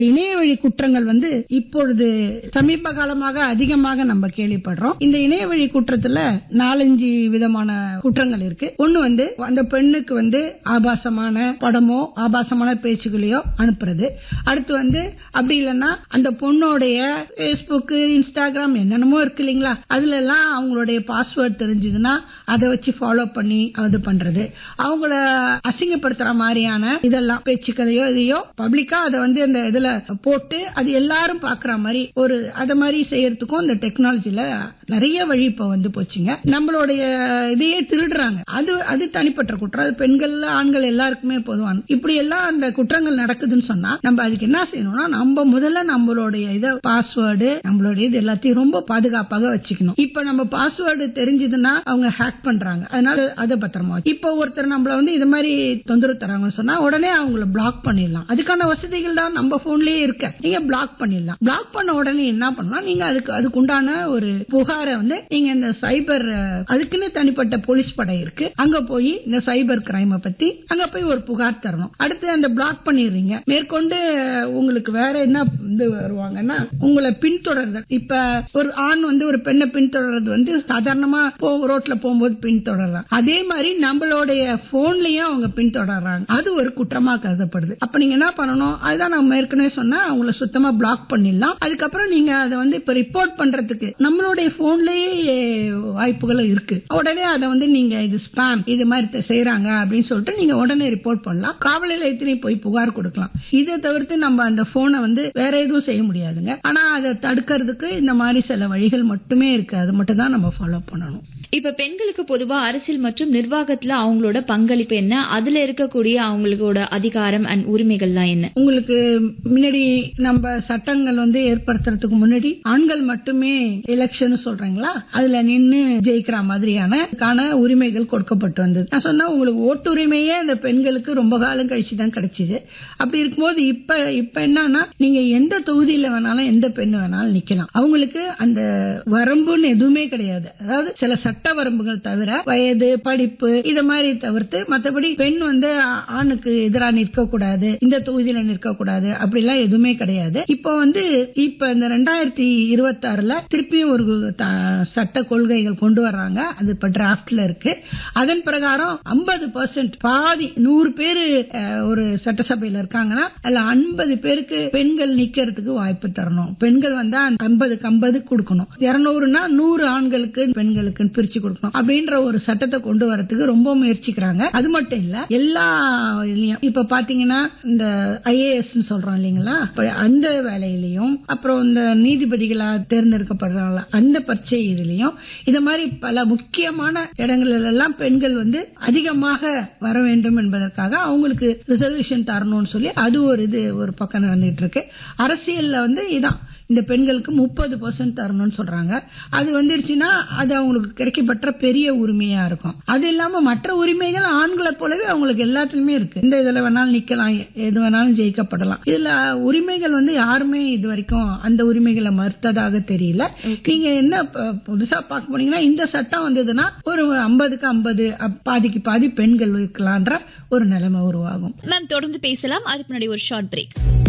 இணைய வழி குற்றங்கள் வந்து இப்பொழுது சமீப காலமாக அதிகமாக நம்ம கேள்விப்படுறோம் இந்த இணைய வழி குற்றத்துல நாலஞ்சு விதமான குற்றங்கள் இருக்கு ஒண்ணு வந்து அந்த பெண்ணுக்கு வந்து ஆபாசமான படமோ ஆபாசமான பேச்சுகளையோ அனுப்புறது அடுத்து வந்து அப்படி இல்லைன்னா அந்த பொண்ணோடைய பேஸ்புக் இன்ஸ்டாகிராம் என்னென்னமோ இருக்கு இல்லைங்களா அதுல எல்லாம் அவங்களுடைய பாஸ்வேர்ட் தெரிஞ்சதுன்னா அதை வச்சு ஃபாலோ பண்ணி அது பண்றது அவங்கள அசிங்கப்படுத்துற மாதிரியான இதெல்லாம் பேச்சுக்களையோ இதையோ பப்ளிக்கா அதை வந்து அந்த இதுல போட்டு அது எல்லாரும் பாக்குற மாதிரி ஒரு அத மாதிரி செய்யறதுக்கும் இந்த டெக்னாலஜில நிறைய வழி இப்ப வந்து போச்சுங்க நம்மளுடைய இதையே திருடுறாங்க அது அது தனிப்பட்ட குற்றம் அது பெண்கள் ஆண்கள் எல்லாருக்குமே பொதுவான இப்படி எல்லாம் அந்த குற்றங்கள் நடக்குதுன்னு சொன்னா நம்ம அதுக்கு என்ன செய்யணும்னா நம்ம முதல்ல நம்மளுடைய இத பாஸ்வேர்டு நம்மளுடைய இது எல்லாத்தையும் ரொம்ப பாதுகாப்பாக வச்சுக்கணும் இப்ப நம்ம பாஸ்வேர்டு தெரிஞ்சதுன்னா அவங்க ஹேக் பண்றாங்க அதனால அதை பத்திரமா வச்சு- இப்ப ஒருத்தர் நம்மள வந்து இது மாதிரி தொந்தரவு தராங்கன்னு சொன்னா உடனே அவங்கள பிளாக் பண்ணிடலாம் அதுக்கான வசதிகள் தான் நம்ம போன்லயே இருக்க நீங்க பிளாக் பண்ணிடலாம் பிளாக் பண்ண உடனே என்ன பண்ணலாம் நீங்க அதுக்கு அதுக்கு உண்டான ஒரு புகாரை வந்து நீங்க இந்த சைபர் அஹ், அதுக்குன்னு தனிப்பட்ட போலீஸ் படை இருக்கு அங்க போய் இந்த சைபர் கிரைமை பத்தி அங்க போய் ஒரு புகார் தரணும் அடுத்து அந்த பிளாக் பண்ணிடுறீங்க மேற்கொண்டு அஹ், உங்களுக்கு வேற என்ன இது வருவாங்கன்னா உங்களை பின்தொடர்றது இப்ப ஒரு ஆண் வந்து ஒரு பெண்ணை பின்தொடர்றது வந்து சாதாரணமா போ ரோட்ல போகும்போது பின்தொடர்றாங்க அதே மாதிரி நம்மளுடைய போன்லயும் அவங்க பின்தொடர்றாங்க அது ஒரு குற்றமா கருதப்படுது அப்ப நீங்க என்ன பண்ணணும் அதுதான் நான் ஏற்கனவே சொன்னா அவங்கள சுத்தமா பிளாக் பண்ணிடலாம் அதுக்கப்புறம் நீங்க அதை வந்து இப்ப ரிப்போர்ட் பண்றதுக்கு நம்மளுடைய போன்லயே வாய்ப்புகள் இருக்கு உடனே அதை வந்து நீங்க இது ஸ்பாம் இது மாதிரி த- செய்றாங்க அப்படின்னு சொல்லிட்டு நீங்க உடனே ரிப்போர்ட் பண்ணலாம் காவல் நிலையத்திலையும் போய் புகார் கொடுக்கலாம் இதை தவிர்த்து நம்ம அந்த போனை வந்து வேற எதுவும் செய்ய முடியாதுங்க ஆனா அதை தடுக்கிறதுக்கு இந்த மாதிரி சில வழிகள் மட்டுமே இருக்கு அது மட்டும் தான் நம்ம ஃபாலோ பண்ணணும் இப்ப பெண்களுக்கு பொதுவா அரசியல் மற்றும் நிர்வாகத்துல அவங்களோட பங்களிப்பு என்ன அதுல இருக்கக்கூடிய அவங்களோட அதிகாரம் அண்ட் உரிமைகள்லாம் என்ன உங்களுக்கு முன்னாடி நம்ம சட்டங்கள் வந்து ஏற்படுத்துறதுக்கு முன்னாடி ஆண்கள் மட்டுமே எலெக்ஷன் சொல்றீங்களா அதுல நின்னு ஜெயிக்கிற மாதிரியான கான உரிமைகள் கொடுக்கப்பட்டு வந்தது நான் சொன்னா உங்களுக்கு ஓட்டுரிமையே அந்த பெண்களுக்கு ரொம்ப காலம் கழிச்சு தான் கிடைச்சது அப்படி இருக்கும்போது இப்ப இப்ப என்னன்னா நீங்க எந்த தொகுதியில வேணாலும் எந்த பெண் வேணாலும் நிக்கலாம் அவங்களுக்கு அந்த வரம்புன்னு எதுவுமே கிடையாது அதாவது சில சட்ட வரம்புகள் தவிர வயது படிப்பு இத மாதிரி தவிர்த்து மத்தபடி பெண் வந்து ஆ- ஆணுக்கு எதிராக நிற்க கூடாது இந்த தொகுதியில நிற்க கூடாது அப்படிலாம் எதுவுமே கிடையாது இப்போ வந்து இப்ப இந்த ரெண்டாயிரத்தி இருபத்தி ஆறுல திருப்பியும் ஒரு த- சட்ட கொள்கைகள் கொண்டு வர்றாங்க அது இப்ப டிராப்ட்ல இருக்கு அதன் பிரகாரம் 50% பர்சன்ட் பாதி நூறு பேரு அஹ், ஒரு சட்டசபையில இருக்காங்கன்னா அதுல 50 பேருக்கு பெண்கள் நிக்கிறதுக்கு வாய்ப்பு தரணும் பெண்கள் வந்தா 50க்கு 50 கொடுக்கணும் இருநூறுனா நூறு ஆண்களுக்கு பெண்களுக்கு பிரிச்சு கொடுக்கணும் அப்படின்ற ஒரு சட்டத்தை கொண்டு வரதுக்கு ரொம்ப முயற்சிக்கிறாங்க அது மட்டும் இல்ல எல்லா இதுலயும் இப்ப பாத்தீங்கன்னா இந்த ஐஏஎஸ் சொல்றோம் இல்லைங்களா அப்ப அந்த வேலையிலயும் அப்புறம் இந்த நீதிபதிகளா தேர்ந்தெடுக்கப்படுறாங்களா அந்த பரீட்சை இதுலயும் இந்த மாதிரி பல முக்கியமான இடங்களில் எல்லாம் பெண்கள் வந்து அதிகமாக வர வேண்டும் என்பதற்காக அவங்களுக்கு ரிசர்வேஷன் தரணும்னு சொல்லி அது ஒரு இது ஒரு பக்கம் நடந்துட்டு இருக்கு அரசியல்ல வந்து இதான் இந்த பெண்களுக்கு முப்பது பர்சன்ட் தரணும்னு சொல்றாங்க அது வந்துருச்சுன்னா அது அவங்களுக்கு கிடைக்கப்பட்ட பெரிய உரிமையா இருக்கும் அது இல்லாம மற்ற உரிமைகள் ஆண்களை போலவே அவங்களுக்கு எல்லாத்துலயுமே இருக்கு இந்த இதுல வேணாலும் நிக்கலாம் எது வேணாலும் ஜெயிக்கப்படலாம் இதுல உரிமைகள் வந்து யாருமே இது வரைக்கும் அந்த உரிமைகளை மறுத்ததாக தெரியல நீங்க என்ன ப- புதுசா பார்க்க போனீங்கன்னா இந்த சட்டம் வந்ததுன்னா ஒரு ஐம்பதுக்கு ஐம்பது பாதிக்கு பாதி பெண்கள் இருக்கலான்ற ஒரு நிலைமை உருவாகும் மேம் தொடர்ந்து பேசலாம் அதுக்கு முன்னாடி ஒரு ஷார்ட் பிரேக்